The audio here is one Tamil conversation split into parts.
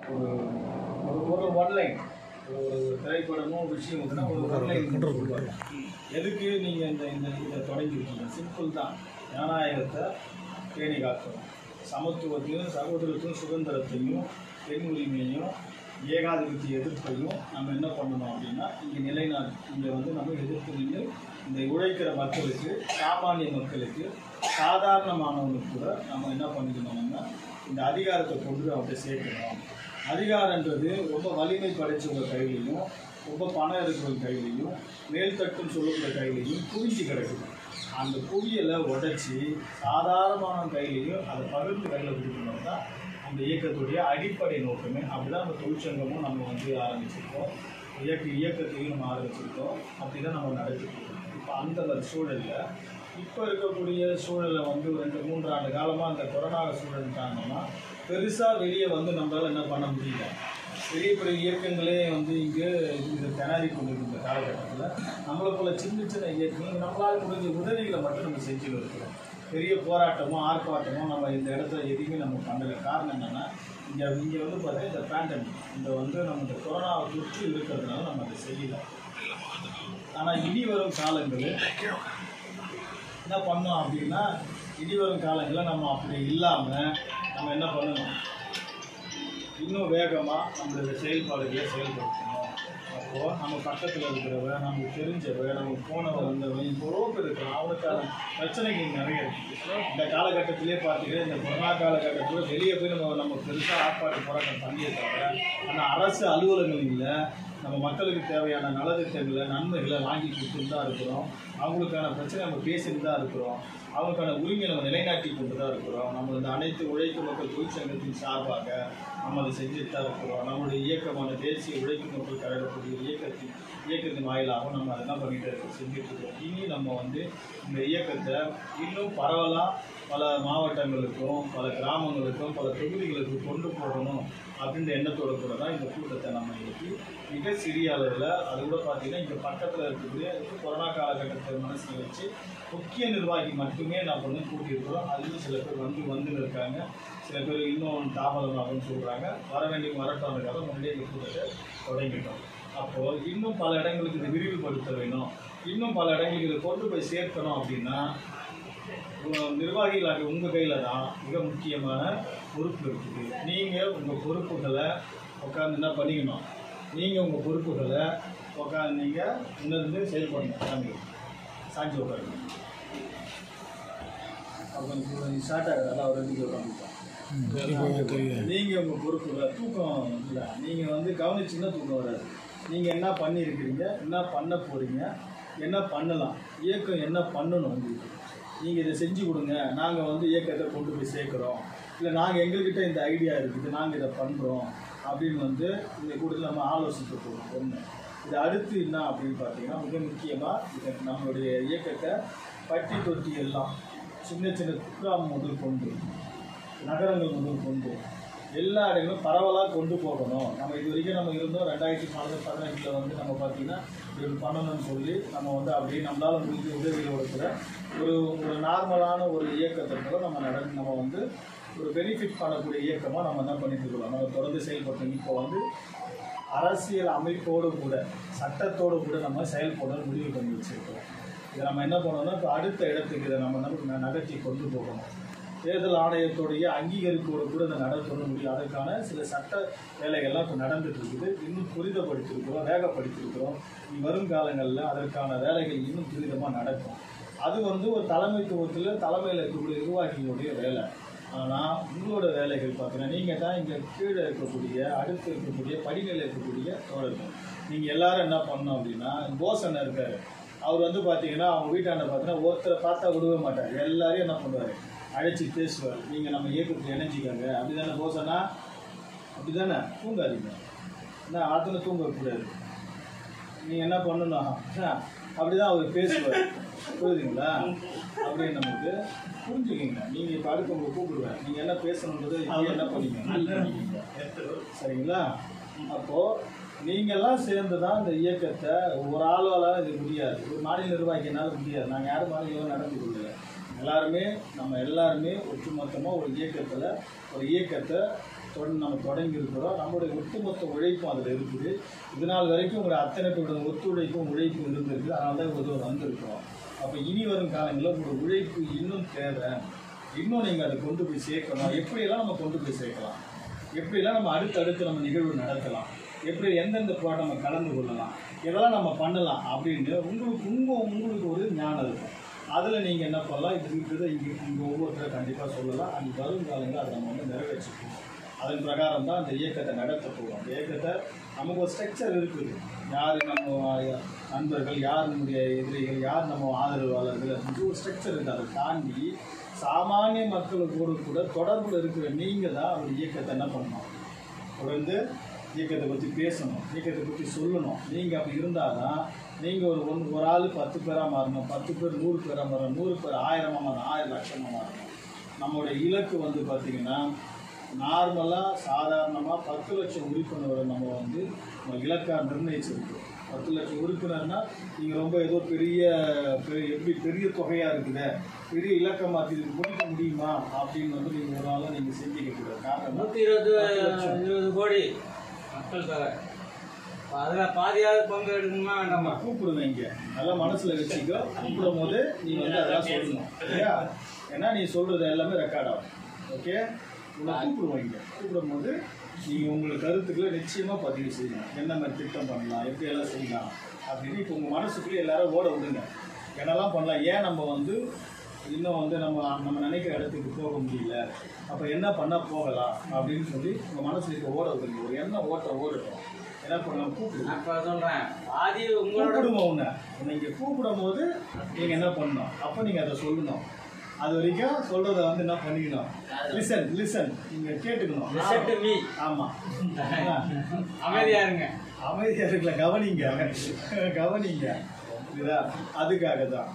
ஒரு ஒரு ஒரு ஒன்லைன் ஒரு திரைப்படமோ விஷயம் வந்துன்னா ஒரு ஒன்லைன் சொல்லுவாங்க எதுக்கு நீங்கள் இந்த இந்த இதை தொடங்கியிருக்கீங்க சிம்பிள் தான் ஜனநாயகத்தை பேணி காக்கணும் சமத்துவத்தையும் சகோதரத்தையும் சுதந்திரத்தையும் பெண் உரிமையையும் ஏகாதிபத்திய எதிர்ப்பையும் நம்ம என்ன பண்ணணும் அப்படின்னா இங்கே நிலைநாட்டு இங்கே வந்து நம்ம எதிர்த்து நின்று இந்த உழைக்கிற மக்களுக்கு சாமானிய மக்களுக்கு சாதாரணமானவங்களுக்கு கூட நம்ம என்ன பண்ணிக்கணும்னா இந்த அதிகாரத்தை கொண்டு அவர்கிட்ட சேர்க்கணும் அதிகாரன்றது ரொம்ப வலிமை படைச்சவங்க கையிலையும் ரொம்ப பணம் இருக்கிறவங்க கையிலையும் மேல்தட்டுன்னு சொல்லக்கூடிய கையிலையும் குவிஞ்சு கிடக்குது அந்த குவியலை உடைச்சி சாதாரணமான கையிலையும் அதை பகிர்ந்து கையில் கொடுக்கணும் தான் அந்த இயக்கத்துடைய அடிப்படை நோக்கமே அப்படிதான் நம்ம தொழிற்சங்கமும் நம்ம வந்து ஆரம்பிச்சிருக்கோம் இயக்க இயக்கத்தையும் நம்ம ஆரம்பிச்சிருக்கோம் அப்படி தான் நம்ம நடத்திருக்கோம் இப்போ அந்த ஒரு சூழலில் இப்போ இருக்கக்கூடிய சூழலை வந்து ஒரு ரெண்டு மூன்று ஆண்டு காலமாக அந்த கொரோனா சூழல் காரணமாக பெருசாக வெளியே வந்து நம்மளால் என்ன பண்ண முடியல பெரிய பெரிய இயக்கங்களே வந்து இங்கே இது திணறி கொண்டிருக்கிற காலகட்டத்தில் நம்மளை போல சின்ன சின்ன இயக்கங்கள் நம்மளால் முடிஞ்ச உதவிகளை மட்டும் நம்ம செஞ்சுட்டு இருக்கிறோம் பெரிய போராட்டமோ ஆர்ப்பாட்டமோ நம்ம இந்த இடத்துல எதுவுமே நம்ம பண்ணலை காரணம் என்னென்னா இங்கே இங்கே வந்து பார்த்தீங்கன்னா இந்த பேண்டமிக் இந்த வந்து நம்ம இந்த கொரோனா தொற்று இருக்கிறதுனால நம்ம அதை செய்யலை ஆனால் இனி வரும் காலங்களில் என்ன பண்ணோம் அப்படின்னா இனி வரும் காலங்களில் நம்ம அப்படி இல்லாமல் நம்ம என்ன பண்ணணும் இன்னும் வேகமாக நம்மளுடைய செயல்பாடுகளை செயல்படுத்தணும் அப்போது நம்ம பக்கத்தில் இருக்கிறவ நமக்கு தெரிஞ்சவ நமக்கு போனவ வந்தவன் இப்போ எவ்வளோ பேர் இருக்கிறான் அவனுக்கான பிரச்சனைகள் நிறைய இருக்குது இந்த காலகட்டத்திலே பார்த்தீங்கன்னா இந்த கொரோனா காலகட்டத்தில் வெளியே போய் நம்ம நம்ம பெருசாக ஆர்ப்பாட்ட போராட்டம் பண்ணியே தவிர ஆனால் அரசு அலுவலகங்கள் இல்லை நம்ம மக்களுக்கு தேவையான நலத்திட்டங்களை நன்மைகளை வாங்கி கொடுத்துட்டு தான் இருக்கிறோம் அவங்களுக்கான பிரச்சனை நம்ம பேசிட்டு தான் இருக்கிறோம் அவங்களுக்கான உரிமையை நம்ம நிலைநாட்டி கொண்டு தான் இருக்கிறோம் நம்ம இந்த அனைத்து உழைக்கும் மக்கள் தொழிற்சங்கத்தின் சார்பாக நம்ம அதை செஞ்சுட்டு தான் இருக்கிறோம் நம்மளுடைய இயக்கமான தேசிய உழைக்கும் மக்கள் கழகத்துடைய இயக்கத்தின் இயக்கத்தின் வாயிலாகவும் நம்ம அதை என்ன பண்ணிட்டு இருக்கோம் செஞ்சுட்டு இருக்கோம் இனி நம்ம வந்து இந்த இயக்கத்தை இன்னும் பரவலாக பல மாவட்டங்களுக்கும் பல கிராமங்களுக்கும் பல தொகுதிகளுக்கும் கொண்டு போகணும் அப்படின்ற எண்ணத்தோட கூட தான் இந்த கூட்டத்தை நம்ம இன்னைக்கு மிக சிறிய அளவில் அது கூட பார்த்தீங்கன்னா இங்கே பக்கத்தில் இருக்கக்கூடிய கொரோனா காலகட்டத்தை மனசில் வச்சு முக்கிய நிர்வாகி மட்டுமே நான் பண்ணி கூட்டியிருக்கிறோம் அதுலேயும் சில பேர் வந்து வந்துன்னு இருக்காங்க சில பேர் இன்னும் தாமதமாகும்னு சொல்கிறாங்க வர வேண்டிய வரட்டோனுக்காக முன்னாடியே இந்த கூட்டத்தை தொடங்கிட்டோம் அப்போது இன்னும் பல இடங்களுக்கு இதை விரிவுபடுத்த வேணும் இன்னும் பல இடங்களுக்கு இதை கொண்டு போய் சேர்க்கணும் அப்படின்னா உங்க நிர்வாகிகளாக உங்கள் கையில் தான் மிக முக்கியமான பொறுப்பு இருக்குது நீங்கள் உங்கள் பொறுப்புகளை உட்காந்து என்ன பண்ணிக்கணும் நீங்கள் உங்கள் பொறுப்புகளை உட்காந்து நீங்கள் உணர்ந்து செயல்படணும் சாமி சாஞ்சி உட்காருங்க அவங்க ஸ்டார்ட் ஆகுது அவர் ரெண்டு உட்காந்துருக்கோம் நீங்கள் உங்கள் பொறுப்புகளை தூக்கம் இல்லை நீங்கள் வந்து கவனிச்சிங்கன்னா தூக்கம் வராது நீங்கள் என்ன பண்ணியிருக்கிறீங்க என்ன பண்ண போகிறீங்க என்ன பண்ணலாம் இயக்கம் என்ன பண்ணணும் உங்களுக்கு நீங்கள் இதை செஞ்சு கொடுங்க நாங்கள் வந்து இயக்கத்தை கொண்டு போய் சேர்க்குறோம் இல்லை நாங்கள் எங்கள்கிட்ட இந்த ஐடியா இருக்குது நாங்கள் இதை பண்ணுறோம் அப்படின்னு வந்து இந்த கூட்டத்தில் நம்ம ஆலோசிக்க போகிறோம் ஒன்று இது அடுத்து என்ன அப்படின்னு பார்த்தீங்கன்னா மிக முக்கியமாக இதை நம்மளுடைய இயக்கத்தை பட்டி தொட்டி எல்லாம் சின்ன சின்ன குக்கிராமம் முதல் கொண்டு நகரங்கள் முதல் கொண்டு எல்லா இடங்களும் பரவலாக கொண்டு போகணும் நம்ம இது வரைக்கும் நம்ம இருந்தோம் ரெண்டாயிரத்தி பதினஞ்சு பதினெட்டில் வந்து நம்ம பார்த்தீங்கன்னா இப்படி பண்ணணும்னு சொல்லி நம்ம வந்து அப்படியே நம்மளால் முடிஞ்ச உதவிகளோட கூட ஒரு ஒரு நார்மலான ஒரு இயக்கத்தை கூட நம்ம நட நம்ம வந்து ஒரு பெனிஃபிட் பண்ணக்கூடிய இயக்கமாக நம்ம என்ன பண்ணிட்டு இருக்கிறோம் நம்ம தொடர்ந்து செயல்படுத்தணும் இப்போ வந்து அரசியல் அமைப்போடு கூட சட்டத்தோடு கூட நம்ம செயல்பட முடிவு பண்ணி வச்சிருக்கிறோம் இதை நம்ம என்ன பண்ணணும்னா இப்போ அடுத்த இடத்துக்கு இதை நம்ம நம்ம நகர்த்தி கொண்டு போகணும் தேர்தல் ஆணையத்துடைய அங்கீகரிப்போடு கூட இந்த நடத்தணும் முடியும் அதற்கான சில சட்ட வேலைகள்லாம் இப்போ நடந்துட்டு இருக்குது இன்னும் துரிதப்படுத்தியிருக்கிறோம் வேகப்படுத்தியிருக்கிறோம் இனி வரும் காலங்களில் அதற்கான வேலைகள் இன்னும் துரிதமாக நடக்கும் அது வந்து ஒரு தலைமைத்துவத்தில் தலைமையில் இருக்கக்கூடிய நிர்வாகிகளுடைய வேலை ஆனால் உங்களோட வேலைகள் பார்த்தீங்கன்னா நீங்கள் தான் இங்கே கீழே இருக்கக்கூடிய அடுத்து இருக்கக்கூடிய படிநிலையில் இருக்கக்கூடிய தோழர்கள் நீங்கள் எல்லாரும் என்ன பண்ணணும் அப்படின்னா போசன் இருக்கார் அவர் வந்து பார்த்தீங்கன்னா அவங்க வீட்டாண்ட பார்த்தீங்கன்னா ஒருத்தரை பார்த்தா விடவே மாட்டார் எல்லாரையும் என்ன பண்ணுவார் அழைச்சி பேசுவார் நீங்கள் நம்ம இயக்கத்தில் இணைஞ்சிக்கோங்க அப்படி தானே போசனா அப்படி தானே தூங்காதீங்க என்ன ஆற்றுல தூங்கக்கூடாது நீங்கள் என்ன பண்ணணும் அப்படி தான் அவர் பேசுவார் புரியுதுங்களா அப்படின்னு நமக்கு புரிஞ்சுக்கிங்க நீங்கள் இப்போ அடுத்து உங்களை கூப்பிடுவேன் நீங்கள் என்ன பேசணுன்றது இங்கே என்ன பண்ணிக்கங்க சரிங்களா அப்போது நீங்கள்லாம் சேர்ந்து தான் இந்த இயக்கத்தை ஒரு ஆளால் இது முடியாது ஒரு மாநில நிர்வாகினால முடியாது நாங்கள் யாரும் மாநிலம் நடந்து கொள்ளல எல்லாருமே நம்ம எல்லாருமே ஒட்டுமொத்தமாக ஒரு இயக்கத்தில் ஒரு இயக்கத்தை தொடர்ந்து நம்ம தொடங்கி இருக்கிறோம் நம்மளுடைய ஒட்டுமொத்த உழைப்பும் அதில் இருக்குது இது நாள் வரைக்கும் உங்களுடைய அத்தனை பேருடைய ஒத்துழைப்பும் உழைப்பும் இருந்திருக்கு அதனால தான் இவ்வளோ தூரம் வந்திருக்கிறோம் அப்போ இனி வரும் காலங்களில் உங்களோட உழைப்பு இன்னும் தேவை இன்னும் நீங்கள் அதை கொண்டு போய் சேர்க்கணும் எப்படியெல்லாம் நம்ம கொண்டு போய் சேர்க்கலாம் எப்படிலாம் நம்ம அடுத்தடுத்து நம்ம நிகழ்வு நடத்தலாம் எப்படி எந்தெந்த ப்ராட் நம்ம கலந்து கொள்ளலாம் இதெல்லாம் நம்ம பண்ணலாம் அப்படின்னு உங்களுக்கு உங்கள் உங்களுக்கு ஒரு ஞானம் இருக்கும் அதில் நீங்கள் என்ன பண்ணலாம் இது இருக்கிறத இங்கே இங்கே ஒவ்வொருத்தரை கண்டிப்பாக சொல்லலாம் அது வரும் காலங்களில் அதை நம்ம வந்து நிறைவேற்றிக்கணும் அதன் பிரகாரம் தான் அந்த இயக்கத்தை நடத்த போகிறோம் அந்த இயக்கத்தை நமக்கு ஒரு ஸ்ட்ரக்சர் இருக்குது யார் நம்ம நண்பர்கள் யார் நம்முடைய எதிரிகள் யார் நம்ம ஆதரவாளர்கள் அப்படின்னு ஒரு ஸ்ட்ரக்சர் இருக்குது அதை தாண்டி சாமானிய மக்களுக்கு கூட தொடர்பில் இருக்கிற நீங்கள் தான் அந்த இயக்கத்தை என்ன பண்ணணும் தொடர்ந்து இயக்கத்தை பற்றி பேசணும் இயக்கத்தை பற்றி சொல்லணும் நீங்கள் அப்படி இருந்தால் தான் நீங்கள் ஒரு ஒன்று ஒரு ஆள் பத்து பேராக மாறணும் பத்து பேர் நூறு பேராக மாறணும் நூறு பேர் ஆயிரமாக மாறணும் ஆயிரம் லட்சமாக மாறணும் நம்மளுடைய இலக்கு வந்து பார்த்திங்கன்னா நார்மலாக சாதாரணமாக பத்து லட்சம் உறுப்பினரை நம்ம வந்து நம்ம இலக்காக நிர்ணயிச்சிருக்கோம் பத்து லட்சம் உறுப்பினர்னா நீங்கள் ரொம்ப ஏதோ பெரிய பெரிய எப்படி பெரிய தொகையாக இருக்குது பெரிய இலக்கை மாற்றி முடிக்க முடியுமா அப்படின்னு வந்து நீங்கள் ஒரு நாளாக நீங்கள் சிந்திக்க கூடாது காரணம் நூற்றி இருபது இருபது கோடி மக்களுக்காக அப்ப அதுல பாதியாவது பங்கு எடுக்கணுமா நம்ம நம்ம கூப்பிடுவீங்க நல்லா மனசுல வச்சுக்கோ கூப்பிடும் போது நீ வந்து அதெல்லாம் சொல்லணும் சரியா ஏன்னா நீ சொல்றது எல்லாமே ரெக்கார்ட் ஆகும் ஓகே உங்களை கூப்பிடுவாங்க கூப்பிடும் போது நீங்கள் உங்கள் கருத்துக்களை நிச்சயமாக பதிவு செய்யணும் என்ன மாதிரி திட்டம் பண்ணலாம் எப்படி எல்லாம் செய்யலாம் அப்படின்னு இப்போ உங்கள் மனசுக்குள்ளே எல்லாரும் ஓட விடுங்க என்னெல்லாம் பண்ணலாம் ஏன் நம்ம வந்து இன்னும் வந்து நம்ம நம்ம நினைக்கிற இடத்துக்கு போக முடியல அப்போ என்ன பண்ணால் போகலாம் அப்படின்னு சொல்லி உங்கள் மனசுல இப்போ ஓட விடுங்க ஒரு எண்ணம் ஓட்ட ஓடட்டும் என்ன பண்ணலாம் கூப்பிடுங்க நான் இப்ப சொல்றேன் பாதி உங்களோட கூப்பிடுவோம் உன்னை நீங்க கூப்பிடும் போது நீங்க என்ன பண்ணணும் அப்போ நீங்க அதை சொல்லணும் அது வரைக்கும் சொல்றத வந்து என்ன பண்ணிக்கணும் லிசன் லிசன் நீங்க கேட்டுக்கணும் Listen to me. ஆமா அமைதியா இருங்க அமைதியா இருக்கல கவனிங்க கவனிங்க இதா அதுக்காக தான்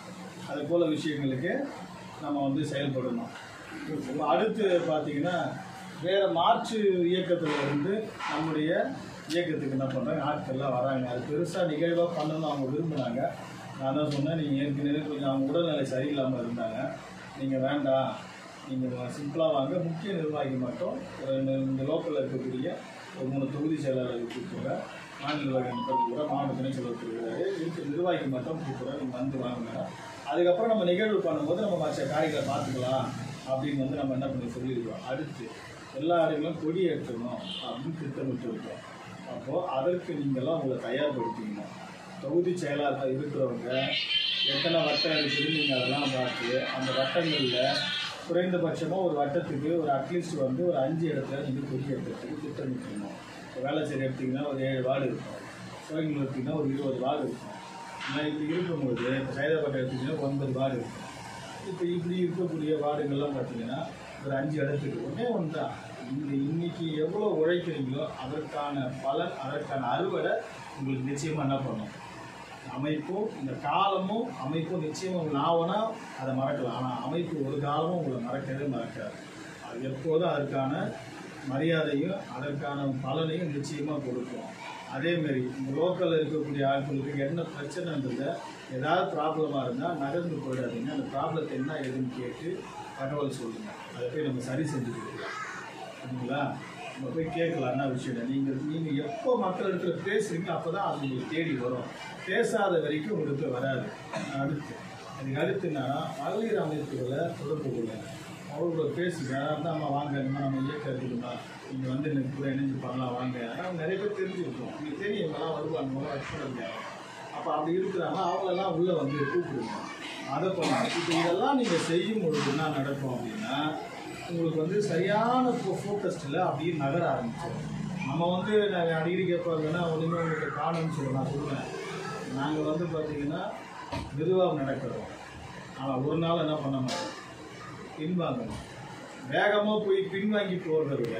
அது போல விஷயங்களுக்கு நம்ம வந்து செயல்படணும் இப்ப அடுத்து பார்த்தீங்கன்னா வேற மாற்று இயக்கத்துல இருந்து நம்முடைய இயக்கத்துக்கு என்ன பண்ணுறாங்க ஆட்கள்லாம் வராங்க அது பெருசாக நிகழ்வாக பண்ணணும்னு அவங்க விரும்புனாங்க நான் தான் சொன்னேன் நீங்கள் ஏற்கனவே கொஞ்சம் அவங்க உடல்நிலை சரியில்லாமல் இருந்தாங்க நீங்கள் வேண்டாம் நீங்கள் சிம்பிளாக வாங்க முக்கிய நிர்வாகி மட்டும் ஒரு ரெண்டு- இந்த லோக்கலில் இருக்கக்கூடிய ஒரு மூணு தொகுதி செயலாளர்கள் கூப்பிடுறேன் மாநில நிர்வாகி கூட மாவட்ட துணை செயலர் இருக்கிறாரு இருக்க நிர்வாகி மட்டும் கூப்பிடுறேன் நீங்கள் வந்து வாங்க அதுக்கப்புறம் நம்ம நிகழ்வு பண்ணும்போது நம்ம மற்ற காரியங்களை பார்த்துக்கலாம் அப்படின்னு வந்து நம்ம என்ன பண்ணி சொல்லியிருக்கோம் அடுத்து எல்லா இடங்களும் கொடி ஏற்றணும் அப்படின்னு திட்டமிட்டு இருக்கோம் அப்போது அதற்கு நீங்கள்லாம் உங்களை தயார்படுத்திக்கணும் தொகுதி செயலாளர் இருக்கிறவங்க எத்தனை வட்டம் இருக்குதுன்னு நீங்கள் அதெல்லாம் பார்த்து அந்த வட்டங்களில் குறைந்தபட்சமாக ஒரு வட்டத்துக்கு ஒரு அட்லீஸ்ட் வந்து ஒரு அஞ்சு இடத்துல நீங்கள் கொடி ஏற்றுறதுக்கு திட்டமிட்டுக்கணும் இப்போ வேளச்சேரி எடுத்திங்கன்னா ஒரு ஏழு வார்டு இருக்கும் கோயம்புத்தூர் எடுத்திங்கன்னா ஒரு இருபது வார்டு இருக்கும் ஆனால் இப்படி இருக்கும்போது இப்போ சைதாப்பேட்டை எடுத்திங்கன்னா ஒன்பது வார்டு இருக்கும் இப்போ இப்படி இருக்கக்கூடிய வார்டுகள்லாம் பார்த்தீங்கன்னா ஒரு அஞ்சு இடத்துக்கு ஒன்றே ஒன்று தான் இந்த இன்னைக்கு எவ்வளோ உழைக்கிறீங்களோ அதற்கான பலன் அதற்கான அறுவடை உங்களுக்கு நிச்சயமாக என்ன பண்ணும் அமைப்பும் இந்த காலமும் அமைப்பும் நிச்சயமாக நாவனா அதை மறக்கலாம் ஆனால் அமைப்பு ஒரு காலமும் உங்களை மறக்கவே மறக்காது அது எப்போதும் அதற்கான மரியாதையும் அதற்கான பலனையும் நிச்சயமாக கொடுக்கும் அதேமாரி இந்த லோக்கலில் இருக்கக்கூடிய ஆட்களுக்கு என்ன பிரச்சனைன்றத ஏதாவது ப்ராப்ளமாக இருந்தால் நகர்ந்து போயிடாதீங்க அந்த ப்ராப்ளத்தை என்ன ஏதுன்னு கேட்டு தகவல் சொல்லுங்கள் அதை போய் நம்ம சரி செஞ்சு கொடுக்கலாம் சரிங்களா நம்ம போய் கேட்கலாம் என்ன விஷயம் நீங்கள் நீங்கள் எப்போ மக்கள் இடத்துல பேசுறீங்க அப்போ தான் அது உங்களுக்கு தேடி வரும் பேசாத வரைக்கும் உங்களுக்கு வராது அடுத்து அதுக்கு அடுத்துன்னா மகளிர் அமைப்புகளை தொடர்பு கொள்ளுங்க அவங்களோட பேசுங்க அதான் அம்மா வாங்க இந்த மாதிரி நம்ம இயக்கம் இருக்குதுமா நீங்கள் வந்து எனக்கு கூட இணைஞ்சு பண்ணலாம் வாங்க ஆனால் நிறைய பேர் தெரிஞ்சிருக்கும் உங்களுக்கு தெரியும் இவங்கெல்லாம் வருவாங்க இவங்கெல்லாம் ஒர்க் பண்ணுங்க அப்போ அப்படி இருக்கிறாங்க அவங்களெல்லாம் உள்ளே வந்து கூப்பிடுங்க அதை பண்ணலாம் இப்போ இதெல்லாம் நீங்கள் செய்யும் பொழுது என்ன நடக்கும் அப்படின்னா உங்களுக்கு வந்து சரியான ஃபோக்கஸ்டில் அப்படியே நகர ஆரம்பிச்சிடும் நம்ம வந்து நாங்கள் அடிக்கடி கேட்பாங்கன்னா ஒன்றுமே உங்களுக்கு காணும்னு சொல்லி நான் சொல்லுவேன் நாங்கள் வந்து பார்த்தீங்கன்னா மெதுவாக நடக்கிறோம் ஆனால் ஒரு நாள் என்ன பண்ண மாட்டோம் பின்வாங்கணும் வேகமாக போய் பின்வாங்கி போகிறத விட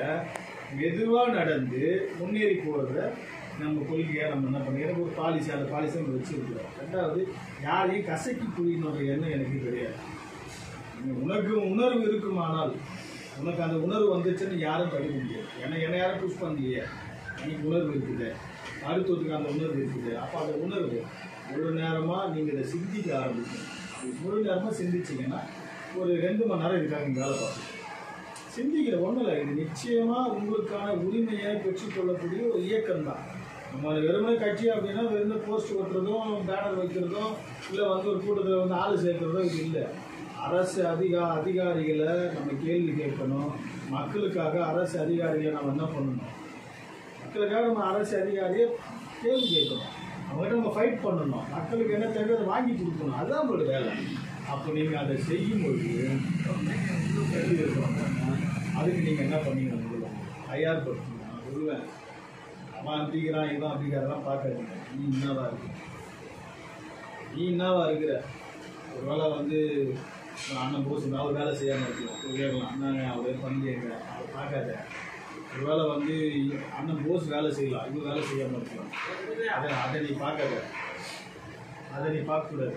மெதுவாக நடந்து முன்னேறி போகிறத நம்ம கொள்கையாக நம்ம என்ன பண்ணி எனக்கு ஒரு பாலிசி அந்த பாலிசி நம்ம வச்சுருக்கிறோம் ரெண்டாவது யாரையும் கசக்கி புரியணுன்ற எண்ணம் எனக்கு கிடையாது உனக்கு உணர்வு இருக்குமானால் உனக்கு அந்த உணர்வு வந்துச்சுன்னு யாரும் தடுக்க முடியாது ஏன்னா என்னை யாரும் புஷ் பண்ணலையே எனக்கு உணர்வு இருக்குது மருத்துவத்துக்கு அந்த உணர்வு இருக்குது அப்போ அந்த உணர்வு முழு நேரமாக நீங்கள் இதை சிந்திக்க ஆரம்பிக்கணும் இது முழு நேரமாக சிந்திச்சிங்கன்னா ஒரு ரெண்டு மணி நேரம் இதுக்காக நீங்கள் வேலை பார்க்கணும் சிந்திக்கிற ஒன்றும் இல்லை இது நிச்சயமாக உங்களுக்கான உரிமையை பெற்றுக்கொள்ளக்கூடிய ஒரு இயக்கம் தான் நம்ம வெறுமனே கட்சி அப்படின்னா வெறும் போஸ்ட் ஓட்டுறதும் பேனர் வைக்கிறதும் இல்லை வந்து ஒரு கூட்டத்தில் வந்து ஆள் சேர்க்கிறதோ இது இல்லை அரசு அதிகா அதிகாரிகளை நம்ம கேள்வி கேட்கணும் மக்களுக்காக அரசு அதிகாரிகளை நம்ம என்ன பண்ணணும் மக்களுக்காக நம்ம அரசு அதிகாரியை கேள்வி கேட்கணும் அவங்ககிட்ட நம்ம ஃபைட் பண்ணணும் மக்களுக்கு என்ன தேவை அதை வாங்கி கொடுக்கணும் அதுதான் நம்மளோட வேலை அப்போ நீங்கள் அதை செய்யும்போது எப்படி இருக்கும் அதுக்கு நீங்கள் என்ன பண்ணீங்க முதல்ல தயார்படுத்தணும் நான் சொல்லுவேன் அவன் அப்படிங்கிறான் இவன் அப்படிங்கிறதெல்லாம் பார்க்காதீங்க நீ என்னவா இருக்கு நீ என்னவா இருக்கிற ஒரு வேளை வந்து ஒரு அண்ணன் போஸ் அவர் வேலை செய்யாமல் இருக்கலாம் போய் கேட்கலாம் அண்ணாங்க அவர் பண்ணிங்க அவர் பார்க்காத ஒரு வேளை வந்து அண்ணன் போஸ் வேலை செய்யலாம் இவங்க வேலை செய்யாமல் இருக்கலாம் அதை அதை நீ பார்க்காத அதை நீ பார்க்கக்கூடாது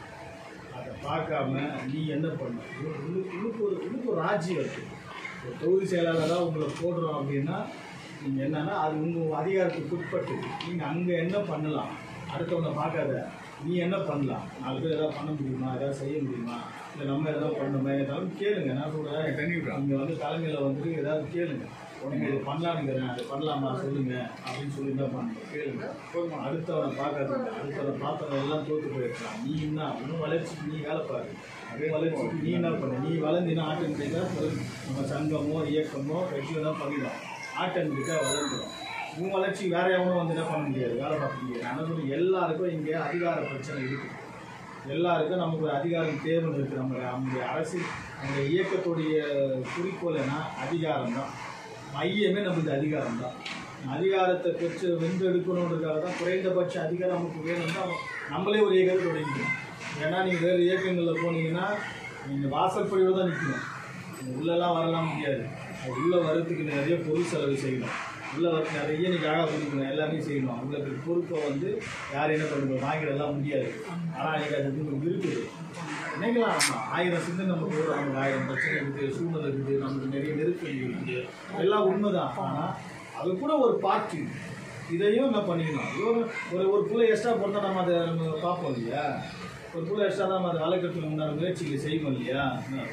அதை பார்க்காம நீ என்ன பண்ண உங்களுக்கு உங்களுக்கு ஒரு உங்களுக்கு ஒரு ராஜ்யம் இருக்கு ஒரு தொகுதி செயலாளராக உங்களை போடுறோம் அப்படின்னா நீங்கள் என்னன்னா அது உங்கள் அதிகாரத்துக்கு உட்பட்டு நீங்கள் அங்கே என்ன பண்ணலாம் அடுத்தவனை பார்க்காத நீ என்ன பண்ணலாம் நாலு பேர் ஏதாவது பண்ண முடியுமா ஏதாவது செய்ய முடியுமா இல்லை நம்ம ஏதாவது பண்ணணுமா ஏதாவது கேளுங்க நான் சொல்கிறேன் கண்டிப்பா. நீங்கள் வந்து தலைமையில் வந்துட்டு ஏதாவது கேளுங்க உனக்கு இது பண்ணலானுங்கிறேன் அது பண்ணலாமா சொல்லுங்க அப்படின்னு சொல்லி தான் பண்ணுங்க கேளுங்க அடுத்தவனை பார்க்காதீங்க அடுத்தவனை பார்த்தவன் எல்லாம் தோற்று போயிருக்கான் நீ என்ன இன்னும் வளர்ச்சிக்கு நீ வேலை பாரு அதே வளர்ச்சிக்கு நீ என்ன பண்ண நீ வளர்ந்தினா ஆட்டோமேட்டிக்காக நம்ம சங்கமோ இயக்கமோ கட்சியோ தான் பண்ணிடும் ஆட்டோமேட்டிக்காக வளர்ந்துடும் உன் வளர்ச்சி வேற எவனும் வந்து என்ன பண்ண முடியாது வேலை பார்க்க முடியாது ஆனால் சொல்லி எல்லாருக்கும் இங்கே அதிகார பிரச்சனை இருக்குது எல்லாருக்கும் நமக்கு ஒரு அதிகாரம் தேவைன்னு இருக்குது நம்ம நம்முடைய அரசு நம்முடைய இயக்கத்துடைய குறிக்கோள் என்ன அதிகாரம் தான் மையமே நம்மளுக்கு அதிகாரம் தான் அதிகாரத்தை பெற்று வென்றெடுக்கணுன்றதுக்காக தான் குறைந்தபட்ச அதிகாரம் நமக்கு வேணும்னா நம்மளே ஒரு இயக்கத்தை தொடங்கிக்கணும் ஏன்னா நீங்கள் வேறு இயக்கங்களில் போனீங்கன்னா நீங்கள் வாசற்படியில் தான் நிற்கணும் நீங்க உள்ளெல்லாம் வரலாம் முடியாது அது உள்ளே வர்றதுக்கு நிறைய பொருள் செலவு செய்யணும் உள்ளே வர நிறைய நீ அழகாக பண்ணிக்கணும் எல்லாமே செய்யணும் உங்களுக்கு பொறுப்பை வந்து யாரும் என்ன பண்ணுங்க வாங்கிடலாம் முடியாது ஆனால் எனக்கு அது வந்து உங்களுக்கு இருக்குது நினைக்கலாம் நம்ம ஆயிரம் சிந்தனை நமக்கு வரும் நமக்கு ஆயிரம் பிரச்சனை இருக்குது சூழ்நிலை இருக்குது நமக்கு நிறைய நெருக்கடி இருக்குது எல்லாம் உண்மைதான் ஆனால் அது கூட ஒரு பார்ட்டி இதையும் என்ன பண்ணிக்கணும் ஒரு ஒரு ஒரு புள்ள எக்ஸ்ட்ரா பிறந்தா நம்ம அதை நம்ம பார்ப்போம் இல்லையா ஒரு புள்ள எக்ஸ்ட்ரா தான் நம்ம அதை வளர்க்கறதுக்கு உண்டான முயற்சிகளை செய்வோம் இல்லையா என்ன?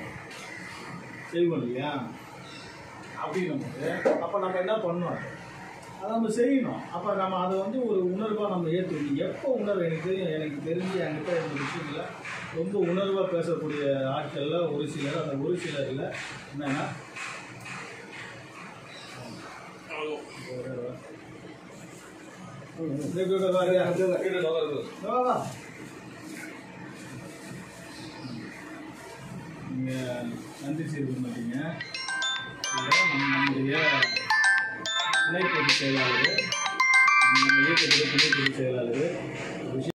செய்வோம் இல்லையா அப்படின்னும் போது அப்போ நம்ம என்ன பண்ணணும் அதை நம்ம செய்யணும் அப்போ நம்ம அதை வந்து ஒரு உணர்வாக நம்ம ஏற்றுக்கணும் எப்போ உணர்வு எனக்கு எனக்கு தெரிஞ்சு என்கிட்ட இந்த விஷயத்தில் ரொம்ப உணர்வாக பேசக்கூடிய ஆட்களில் ஒரு சிலர் அந்த ஒரு சிலரில் என்னென்னா நீங்கள் நன்றி செய்து மாட்டீங்க இதில் நம்ம நம்முடைய துணை பொதுச் செயலாளர் நம்ம இயக்கத்துடைய துணை பொதுச் செயலாளர்